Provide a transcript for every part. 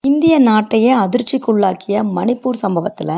இந்திய நாட்டையே அதிர்ச்சிக்குள்ளாக்கிய மணிப்பூர் சம்பவத்தில்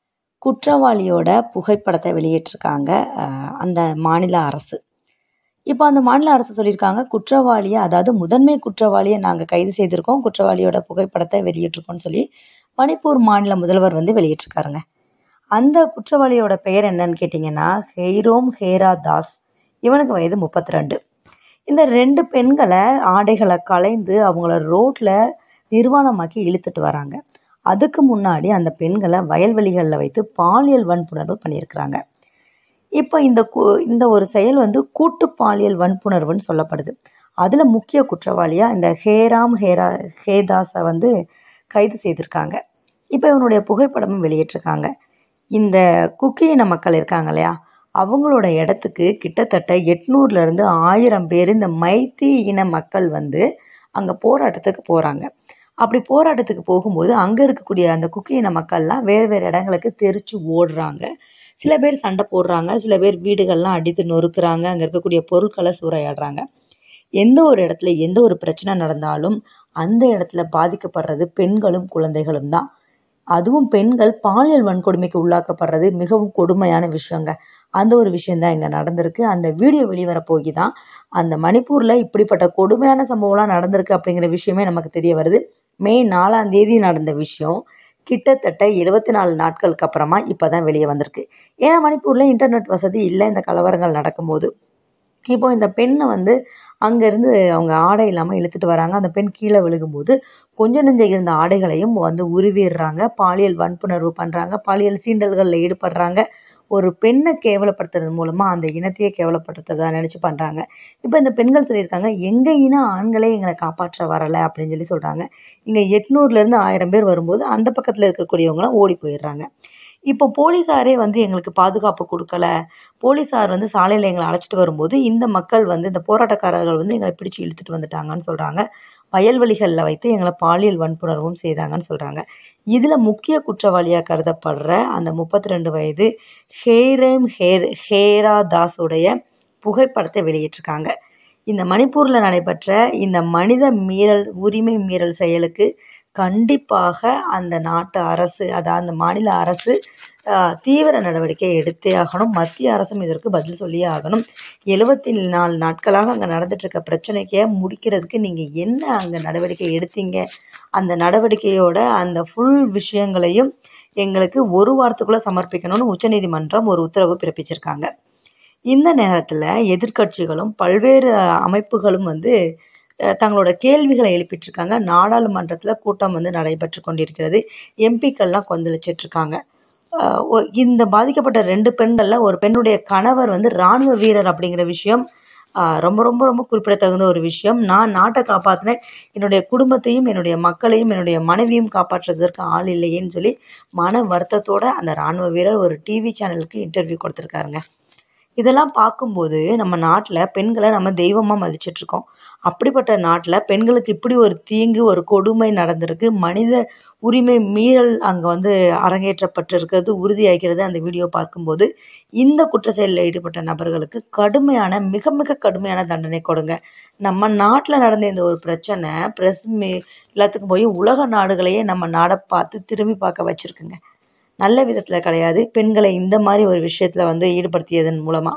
குற்றவாளியோட புகைப்படத்தை வெளியிட்டிருக்காங்க அஹ், அந்த மாநில அரசு இப்போ அந்த மாநில அரசு சொல்லியிருக்காங்க குற்றவாளியை அதாவது முதன்மை குற்றவாளியை நாங்கள் கைது செய்திருக்கோம் குற்றவாளியோட புகைப்படத்தை வெளியிட்டிருக்கோம்னு சொல்லி மணிப்பூர் மாநில முதல்வர் வந்து வெளியிட்டிருக்காருங்க அந்த குற்றவாளியோட பெயர் என்னன்னு கேட்டிங்கன்னா ஹெய்ரோம் ஹேரா தாஸ் இவனுக்கு வயது முப்பத்தி ரெண்டு இந்த ரெண்டு பெண்களை ஆடைகளை களைந்து அவங்கள ரோட்டில் நிர்வாணமாக்கி இழுத்துட்டு வராங்க அதுக்கு முன்னாடி அந்த பெண்களை வயல்வெளிகளில் வைத்து பாலியல் வன்புணர்வு பண்ணியிருக்கிறாங்க இப்போ இந்த கு- இந்த ஒரு செயல் வந்து கூட்டு பாலியல் வன்புணர்வுன்னு சொல்லப்படுது அதில் முக்கிய குற்றவாளியாக இந்த ஹேராம் ஹேரா ஹேதாஸை வந்து கைது செய்திருக்காங்க இப்போ இவனுடைய புகைப்படமும் வெளியிட்டிருக்காங்க இந்த குக்கி இன மக்கள் இருக்காங்க இல்லையா அவங்களோட இடத்துக்கு கிட்டத்தட்ட எட்நூறுலேருந்து ஆயிரம் பேர் இந்த மைத்தி இன மக்கள் வந்து அங்கே போராட்டத்துக்கு போகிறாங்க அப்படி போராட்டத்துக்கு போகும்போது அங்கே இருக்கக்கூடிய அந்த குக்கி இன மக்கள்லாம் வேறு வேறு இடங்களுக்கு தெரிச்சு ஓடுறாங்க சில பேர் சண்டை போடுறாங்க சில பேர் வீடுகள்லாம் அடித்து நொறுக்குறாங்க அங்கே இருக்கக்கூடிய பொருட்களை சூறையாடுறாங்க எந்த ஒரு இடத்துல எந்த ஒரு பிரச்சனை நடந்தாலும் அந்த இடத்துல பாதிக்கப்படுறது பெண்களும் குழந்தைகளும் தான் அதுவும் பெண்கள் பாலியல் வன்கொடுமைக்கு உள்ளாக்கப்படுறது மிகவும் கொடுமையான விஷயங்க அந்த ஒரு விஷயம்தான் இங்கே நடந்திருக்கு அந்த வீடியோ வெளிவர போய் தான் அந்த மணிப்பூரில் இப்படிப்பட்ட கொடுமையான சம்பவம்லாம் நடந்திருக்கு அப்படிங்கிற விஷயமே நமக்கு தெரிய வருது மே நாலாம் தேதி நடந்த விஷயம் கிட்டத்தட்ட எழுபத்தி நாலு நாட்களுக்கு அப்புறமா இப்போ தான் வெளியே வந்திருக்கு ஏன்னா மணிப்பூரில் இன்டர்நெட் வசதி இல்லை இந்த கலவரங்கள் நடக்கும்போது இப்போ இந்த பெண்ணை வந்து அங்கேருந்து அவங்க ஆடை இல்லாமல் இழுத்துட்டு வராங்க அந்த பெண் கீழே விழுகும்போது கொஞ்ச நெஞ்ச இருந்த ஆடைகளையும் வந்து உருவிடுறாங்க பாலியல் வன்புணர்வு பண்ணுறாங்க பாலியல் சீண்டல்களில் ஈடுபடுறாங்க ஒரு பெண்ணை கேவலப்படுத்துறது மூலமாக அந்த இனத்தையே கேவலப்படுத்துறதா நினச்சி பண்ணுறாங்க இப்போ இந்த பெண்கள் சொல்லியிருக்காங்க எங்கள் இன ஆண்களே எங்களை காப்பாற்ற வரலை அப்படின்னு சொல்லி சொல்கிறாங்க இங்கே எட்நூறுலேருந்து ஆயிரம் பேர் வரும்போது அந்த பக்கத்தில் இருக்கக்கூடியவங்களாம் ஓடி போயிடுறாங்க இப்போ போலீஸாரே வந்து எங்களுக்கு பாதுகாப்பு கொடுக்கல போலீஸார் வந்து சாலையில் எங்களை அழைச்சிட்டு வரும்போது இந்த மக்கள் வந்து இந்த போராட்டக்காரர்கள் வந்து எங்களை பிடிச்சி இழுத்துட்டு வந்துட்டாங்கன்னு சொல்கிறாங்க வயல்வெளிகளில் வைத்து எங்களை பாலியல் வன்புணர்வும் செய்தாங்கன்னு சொல்கிறாங்க இதில் முக்கிய குற்றவாளியாக கருதப்படுற அந்த முப்பத்தி ரெண்டு வயது ஹேரேம் ஹேர் ஹேரா தாஸுடைய புகைப்படத்தை வெளியிட்டிருக்காங்க இந்த மணிப்பூரில் நடைபெற்ற இந்த மனித மீறல் உரிமை மீறல் செயலுக்கு கண்டிப்பாக அந்த நாட்டு அரசு அதாவது அந்த மாநில அரசு ஆஹ், தீவிர நடவடிக்கை எடுத்தே ஆகணும் மத்திய அரசும் இதற்கு பதில் சொல்லியே ஆகணும் எழுபத்தி நாலு நாட்களாக அங்கே நடந்துட்டு இருக்க பிரச்சனைக்கு முடிக்கிறதுக்கு நீங்கள் என்ன அங்கே நடவடிக்கை எடுத்தீங்க அந்த நடவடிக்கையோட அந்த ஃபுல் விஷயங்களையும் எங்களுக்கு ஒரு வாரத்துக்குள்ளே சமர்ப்பிக்கணும்னு உச்சநீதிமன்றம் ஒரு உத்தரவு பிறப்பிச்சிருக்காங்க இந்த நேரத்தில் எதிர்க்கட்சிகளும் பல்வேறு அஹ், அமைப்புகளும் வந்து அஹ், தங்களோட கேள்விகளை எழுப்பிட்டு இருக்காங்க நாடாளுமன்றத்தில் கூட்டம் வந்து நடைபெற்று கொண்டிருக்கிறது எம்பிக்கள்லாம் கொந்தளிச்சிட்டு இருக்காங்க அஹ், ஒ- இந்த பாதிக்கப்பட்ட ரெண்டு பெண்களில் ஒரு பெண்ணுடைய கணவர் வந்து ராணுவ வீரர் அப்படிங்கிற விஷயம் அஹ், ரொம்ப ரொம்ப ரொம்ப குறிப்பிடத்தகுந்த ஒரு விஷயம் நான் நாட்டை காப்பாற்றினேன் என்னுடைய குடும்பத்தையும் என்னுடைய மக்களையும் என்னுடைய மனைவியும் காப்பாற்றுறதற்கு ஆள் இல்லையேன்னு சொல்லி மன வருத்தத்தோட அந்த ராணுவ வீரர் ஒரு டிவி சேனலுக்கு இன்டர்வியூ கொடுத்துருக்காருங்க இதெல்லாம் பார்க்கும்போது நம்ம நாட்டில் பெண்களை நம்ம தெய்வமாக மதிச்சிட்டு இருக்கோம் அப்படிப்பட்ட நாட்டில் பெண்களுக்கு இப்படி ஒரு தீங்கு ஒரு கொடுமை நடந்திருக்கு மனித உரிமை மீறல் அங்கே வந்து அரங்கேற்றப்பட்டிருக்கிறது உறுதியாகிறது அந்த வீடியோ பார்க்கும்போது இந்த குற்ற செயலில் ஈடுபட்ட நபர்களுக்கு கடுமையான மிக மிக கடுமையான தண்டனை கொடுங்க நம்ம நாட்டில் நடந்த இந்த ஒரு பிரச்சனை ப்ரெஸ் மீ எல்லாத்துக்கும் போய் உலக நாடுகளையே நம்ம நாடை பார்த்து திரும்பி பார்க்க வச்சிருக்குங்க நல்ல விதத்தில் கிடையாது பெண்களை இந்த மாதிரி ஒரு விஷயத்தில் வந்து ஈடுபடுத்தியதன் மூலமாக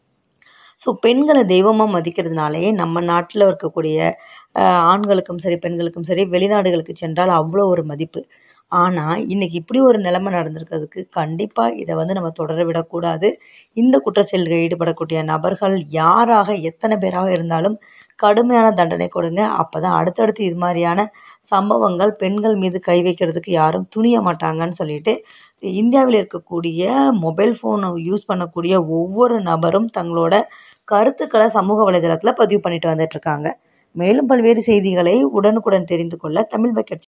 ஸோ பெண்களை தெய்வமாக மதிக்கிறதுனாலேயே நம்ம நாட்டில் இருக்கக்கூடிய ஆஹ், ஆண்களுக்கும் சரி பெண்களுக்கும் சரி வெளிநாடுகளுக்கு சென்றால் அவ்வளோ ஒரு மதிப்பு ஆனால் இன்னைக்கு இப்படி ஒரு நிலைமை நடந்திருக்கிறதுக்கு கண்டிப்பாக இதை வந்து நம்ம தொடர விடக்கூடாது இந்த குற்ற செயல்களில் ஈடுபடக்கூடிய நபர்கள் யாராக எத்தனை பேராக இருந்தாலும் கடுமையான தண்டனை கொடுங்க அப்போ தான் அடுத்தடுத்து இது மாதிரியான சம்பவங்கள் பெண்கள் மீது கை வைக்கிறதுக்கு யாரும் துணிய மாட்டாங்கன்னு சொல்லிட்டு இந்தியாவில் இருக்கக்கூடிய மொபைல் ஃபோனை யூஸ் பண்ணக்கூடிய ஒவ்வொரு நபரும் தங்களோட கருத்துக்களை சமூக வலைதளத்தில் பதிவு பண்ணிட்டு வந்துட்டு இருக்காங்க மேலும் பல்வேறு செய்திகளை உடனுக்குடன் தெரிந்து கொள்ள தமிழ் பக்கெட்